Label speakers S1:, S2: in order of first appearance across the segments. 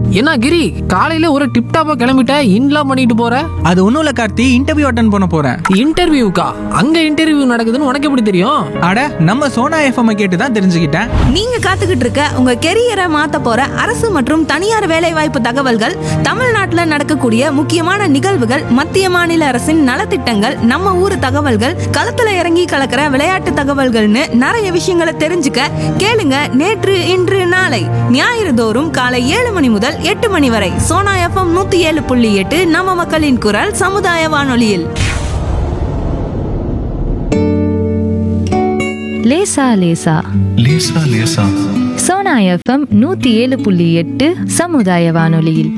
S1: என்ன கிரி காலையில ஒரு டிப் டாப்பா கிளம்பிட்ட இன்லாம் பண்ணிட்டு போற
S2: அது ஒன்றும் இல்லை கார்த்தி இன்டர்வியூ அட்டன் பண்ண போகிறேன்
S1: இன்டர்வியூக்கா அங்க இன்டர்வியூ நடக்குதுன்னு உனக்கு எப்படி தெரியும்
S2: அட நம்ம சோனா எஃப்எம் கேட்டு தான் தெரிஞ்சுக்கிட்டேன்
S3: நீங்க காத்துக்கிட்டு இருக்க உங்க கெரியரை மாத்த போற அரசு மற்றும் தனியார் வேலைவாய்ப்பு தகவல்கள் தமிழ்நாட்டுல நடக்கக்கூடிய முக்கியமான நிகழ்வுகள் மத்திய மாநில அரசின் நலத்திட்டங்கள் நம்ம ஊர் தகவல்கள் களத்துல இறங்கி கலக்கிற விளையாட்டு தகவல்கள்னு நிறைய விஷயங்களை தெரிஞ்சுக்க கேளுங்க நேற்று இன்று நாளை ஞாயிறு தோறும் காலை ஏழு மணி முதல் எட்டு மணி வரை சோனா எஃப்எம் நூத்தி ஏழு புள்ளி எட்டு நம்ம மக்களின் குரல் சமுதாய வானொலியில்
S4: லேசா லேசா
S5: லேசா லேசா
S4: சோனா எஃப்எம் நூத்தி ஏழு புள்ளி எட்டு சமுதாய வானொலியில்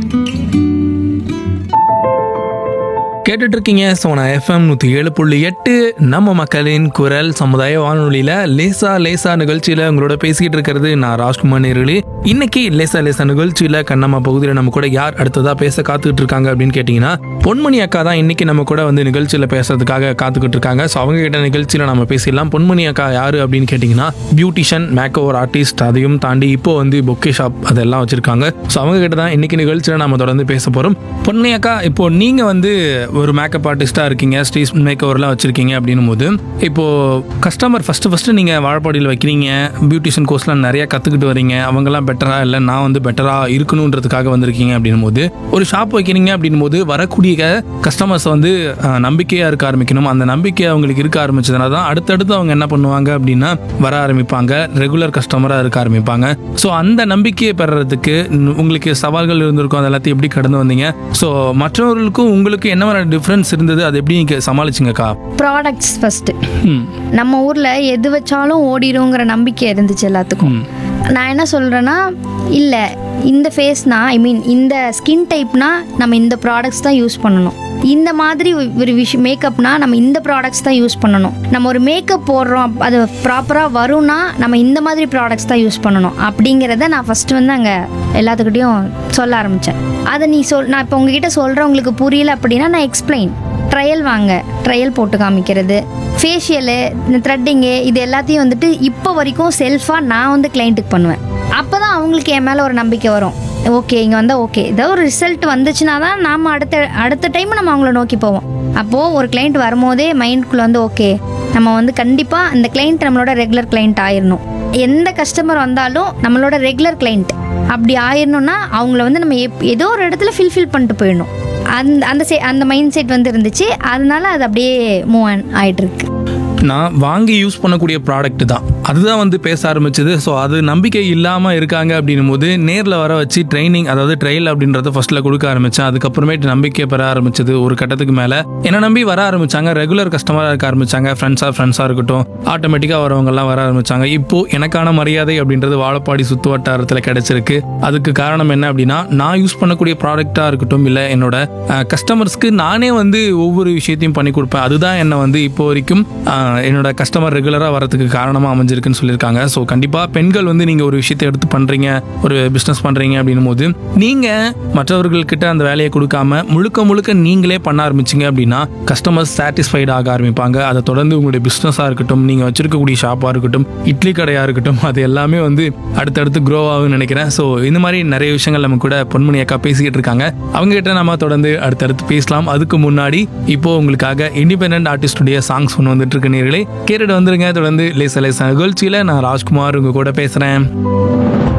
S1: கேட்டுட்டு இருக்கீங்க சோனா எஃப்எம் நூற்றி ஏழு புள்ளி எட்டு நம்ம மக்களின் குரல் சமுதாய வானொலியில் லேசா லேசா நிகழ்ச்சியில் உங்களோட பேசிக்கிட்டு இருக்கிறது நான் ராஜ்குமார் நேர்களே இன்னைக்கு லேசா லேசா நிகழ்ச்சியில் கண்ணம்மா பகுதியில் நம்ம கூட யார் அடுத்ததாக பேச காத்துக்கிட்டு இருக்காங்க அப்படின்னு கேட்டிங்கன்னா பொன்மணி அக்கா தான் இன்னைக்கு நம்ம கூட வந்து நிகழ்ச்சியில் பேசுறதுக்காக காத்துக்கிட்டு இருக்காங்க ஸோ அவங்க கிட்ட நிகழ்ச்சியில் நம்ம பேசிடலாம் பொன்மணி அக்கா யார் அப்படின்னு கேட்டிங்கன்னா பியூட்டிஷியன் மேக் ஓவர் ஆர்டிஸ்ட் அதையும் தாண்டி இப்போ வந்து பொக்கே ஷாப் அதெல்லாம் வச்சிருக்காங்க ஸோ அவங்க கிட்ட தான் இன்னைக்கு நிகழ்ச்சியில் நம்ம தொடர்ந்து பேச போகிறோம் பொன்மணி அக்கா இப்போ நீங்கள் வந்து ஒரு மேக்கப் ஆர்டிஸ்ட்டாக இருக்கீங்க ஸ்டீஸ் மேக் ஓவர்லாம் வச்சுருக்கீங்க அப்படின்னும் போது இப்போது கஸ்டமர் ஃபஸ்ட்டு ஃபஸ்ட்டு நீங்கள் வாழப்பாடியில் வைக்கிறீங்க பியூட்டிஷியன் கோர்ஸ்லாம் நிறையா கற்றுக்கிட்டு வரீங்க அவங்கெல்லாம் பெட்டரா இல்லை நான் வந்து பெட்டராக இருக்கணுன்றதுக்காக வந்திருக்கீங்க அப்படின்னும் போது ஒரு ஷாப் வைக்கிறீங்க அப்படின்னும் போது வரக்கூடிய கஸ்டமர்ஸ் வந்து நம்பிக்கையாக இருக்க ஆரம்பிக்கணும் அந்த நம்பிக்கை அவங்களுக்கு இருக்க ஆரம்பிச்சதுனால தான் அடுத்தடுத்து அவங்க என்ன பண்ணுவாங்க அப்படின்னா வர ஆரம்பிப்பாங்க ரெகுலர் கஸ்டமராக இருக்க ஆரம்பிப்பாங்க ஸோ அந்த நம்பிக்கையை பெறறதுக்கு ந- உங்களுக்கு சவால்கள் இருந்திருக்கும் அது எல்லாத்தையும் எப்படி கடந்து வந்தீங்க ஸோ மற்றவர்களுக்கும் உங்களுக்கு என்ன மாதிரி டிஃப்ரென்ஸ் இருந்தது அது எப்படி நீங்க சமாளிச்சிங்கக்கா
S6: ப்ராடக்ட்ஸ் ஃபஸ்ட்டு
S1: ம்
S6: நம்ம ஊரில் எது வச்சாலும் ஓடிடுங்கிற நம்பிக்கை இருந்துச்சு எல்லாத்துக்கும் நான் என்ன சொல்கிறேன்னா இல்லை இந்த ஃபேஸ்னா ஐ மீன் இந்த ஸ்கின் டைப்னா நம்ம இந்த ப்ராடக்ட்ஸ் தான் யூஸ் பண்ணணும் இந்த மாதிரி ஒரு விஷயம் மேக்கப்னா நம்ம இந்த ப்ராடக்ட்ஸ் தான் யூஸ் பண்ணணும் நம்ம ஒரு மேக்கப் போடுறோம் அப்- அது ப்ராப்பராக வரும்னா நம்ம இந்த மாதிரி ப்ராடக்ட்ஸ் தான் யூஸ் பண்ணணும் அப்படிங்கிறத நான் ஃபஸ்ட்டு வந்து அங்கே எல்லாத்துக்கிட்டையும் சொல்ல ஆரம்பித்தேன் அதை நீ சொல் நான் இப்போ உங்ககிட்ட சொல்கிறேன் உங்களுக்கு புரியல அப்படின்னா நான் எக்ஸ்பிளைன் ட்ரையல் வாங்க ட்ரையல் போட்டு காமிக்கிறது ஃபேஷியலு இந்த த்ரெட்டிங்கு இது எல்லாத்தையும் வந்துட்டு இப்போ வரைக்கும் செல்ஃபாக நான் வந்து கிளைண்ட்டுக்கு பண்ணுவேன் அப்போ தான் அவங்களுக்கு என் மேலே ஒரு நம்பிக்கை வரும் ஓகே இங்கே வந்தால் ஓகே ஏதாவது ஒரு ரிசல்ட் வந்துச்சுன்னா தான் நாம் அடுத்த அடுத்த டைம் நம்ம அவங்கள நோக்கி போவோம் அப்போது ஒரு கிளைண்ட் வரும்போதே மைண்டுக்குள்ளே வந்து ஓகே நம்ம வந்து கண்டிப்பாக அந்த கிளைண்ட் நம்மளோட ரெகுலர் கிளைண்ட் ஆயிடணும் எந்த கஸ்டமர் வந்தாலும் நம்மளோட ரெகுலர் கிளைண்ட் அப்படி ஆயிடணும்னா அவங்கள வந்து நம்ம எப் ஏதோ ஒரு இடத்துல ஃபில்ஃபில் பண்ணிட்டு போயிடணும் அந்த அந்த செ அந்த மைண்ட் செட் வந்து இருந்துச்சு அதனால அது அப்படியே மூவ் ஆயிட்டு இருக்கு
S1: நான் வாங்கி யூஸ் பண்ணக்கூடிய ப்ராடக்ட் தான் அதுதான் வந்து பேச ஆரம்பிச்சது ஸோ அது நம்பிக்கை இல்லாமல் இருக்காங்க அப்படின்னும் போது நேரில் வர வச்சு ட்ரைனிங் அதாவது ட்ரையல் அப்படின்றத ஃபர்ஸ்ட்டில் கொடுக்க ஆரம்பித்தேன் அதுக்கப்புறமேட்டு நம்பிக்கை பெற ஆரம்பிச்சது ஒரு கட்டத்துக்கு மேலே என்னை நம்பி வர ஆரம்பிச்சாங்க ரெகுலர் கஸ்டமராக இருக்க ஆரம்பிச்சாங்க ஃப்ரெண்ட்ஸாக ஃப்ரெண்ட்ஸாக இருக்கட்டும் ஆட்டோமேட்டிக்காக வரவங்கெல்லாம் வர ஆரம்பிச்சாங்க இப்போ எனக்கான மரியாதை அப்படின்றது வாழப்பாடி சுத்து வட்டாரத்தில் கிடைச்சிருக்கு அதுக்கு காரணம் என்ன அப்படின்னா நான் யூஸ் பண்ணக்கூடிய ப்ராடக்டாக இருக்கட்டும் இல்லை என்னோட கஸ்டமர்ஸ்க்கு நானே வந்து ஒவ்வொரு விஷயத்தையும் பண்ணி கொடுப்பேன் அதுதான் என்னை வந்து இப்போ வரைக்கும் அஹ், என்னோட கஸ்டமர் ரெகுலராக வரதுக்கு காரணமாக அமைஞ்சிருக்குன்னு சொல்லியிருக்காங்க ஸோ கண்டிப்பாக பெண்கள் வந்து நீங்கள் ஒரு விஷயத்தை எடுத்து பண்ணுறீங்க ஒரு பிஸ்னஸ் பண்ணுறீங்க அப்படின்னும் போது நீங்கள் மற்றவர்கள்கிட்ட அந்த வேலையை கொடுக்காம முழுக்க முழுக்க நீங்களே பண்ண ஆரம்பிச்சிங்க அப்படின்னா கஸ்டமர்ஸ் சாட்டிஸ்ஃபைட் ஆக ஆரம்பிப்பாங்க அதை தொடர்ந்து உங்களுடைய பிஸ்னஸாக இருக்கட்டும் நீங்கள் வச்சிருக்கக்கூடிய ஷாப்பாக இருக்கட்டும் இட்லி கடையாக இருக்கட்டும் அது எல்லாமே வந்து அடுத்தடுத்து க்ரோ ஆகும்னு நினைக்கிறேன் ஸோ இந்த மாதிரி நிறைய விஷயங்கள் நம்ம கூட பொன்மணி அக்கா பேசிக்கிட்டு இருக்காங்க அவங்க கிட்ட நம்ம தொடர்ந்து அடுத்தடுத்து பேசலாம் அதுக்கு முன்னாடி இப்போ உங்களுக்காக இண்டிபெண்ட் ஆர்டிஸ்டுடைய சாங்ஸ் ஒன்று வந்துட்டு இருக்கு நேர்களே கேட்டுட்டு வந்துருங்க தொடர்ந்து லேச லேச நிகழ்ச்சியில் நான் ராஜ்குமார் உங்க கூட பேசுகிறேன்